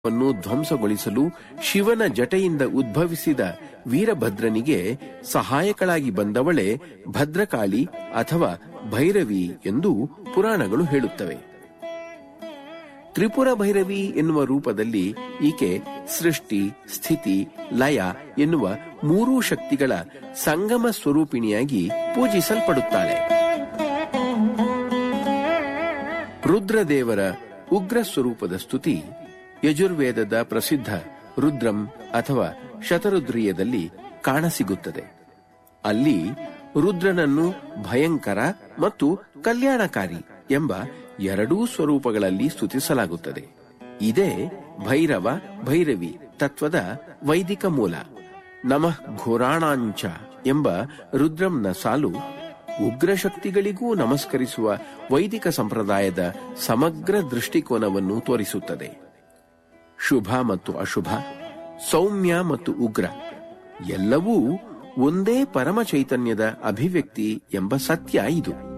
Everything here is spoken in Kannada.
ವನ್ನು ಧ್ವಂಸಗೊಳಿಸಲು ಶಿವನ ಜಟೆಯಿಂದ ಉದ್ಭವಿಸಿದ ವೀರಭದ್ರನಿಗೆ ಸಹಾಯಕಳಾಗಿ ಬಂದವಳೆ ಭದ್ರಕಾಳಿ ಅಥವಾ ಭೈರವಿ ಎಂದು ಪುರಾಣಗಳು ಹೇಳುತ್ತವೆ ತ್ರಿಪುರ ಭೈರವಿ ಎನ್ನುವ ರೂಪದಲ್ಲಿ ಈಕೆ ಸೃಷ್ಟಿ ಸ್ಥಿತಿ ಲಯ ಎನ್ನುವ ಮೂರೂ ಶಕ್ತಿಗಳ ಸಂಗಮ ಸ್ವರೂಪಿಣಿಯಾಗಿ ಪೂಜಿಸಲ್ಪಡುತ್ತಾಳೆ ರುದ್ರದೇವರ ಉಗ್ರ ಸ್ವರೂಪದ ಸ್ತುತಿ ಯಜುರ್ವೇದದ ಪ್ರಸಿದ್ಧ ರುದ್ರಂ ಅಥವಾ ಶತರುದ್ರಿಯದಲ್ಲಿ ಕಾಣಸಿಗುತ್ತದೆ ಅಲ್ಲಿ ರುದ್ರನನ್ನು ಭಯಂಕರ ಮತ್ತು ಕಲ್ಯಾಣಕಾರಿ ಎಂಬ ಎರಡೂ ಸ್ವರೂಪಗಳಲ್ಲಿ ಸ್ತುತಿಸಲಾಗುತ್ತದೆ ಇದೇ ಭೈರವ ಭೈರವಿ ತತ್ವದ ವೈದಿಕ ಮೂಲ ನಮಃ ಘೋರಾಣಾಂಚ ಎಂಬ ರುದ್ರಂನ ಸಾಲು ಉಗ್ರ ಶಕ್ತಿಗಳಿಗೂ ನಮಸ್ಕರಿಸುವ ವೈದಿಕ ಸಂಪ್ರದಾಯದ ಸಮಗ್ರ ದೃಷ್ಟಿಕೋನವನ್ನು ತೋರಿಸುತ್ತದೆ ಶುಭ ಮತ್ತು ಅಶುಭ ಸೌಮ್ಯ ಮತ್ತು ಉಗ್ರ ಎಲ್ಲವೂ ಒಂದೇ ಪರಮ ಚೈತನ್ಯದ ಅಭಿವ್ಯಕ್ತಿ ಎಂಬ ಸತ್ಯ ಇದು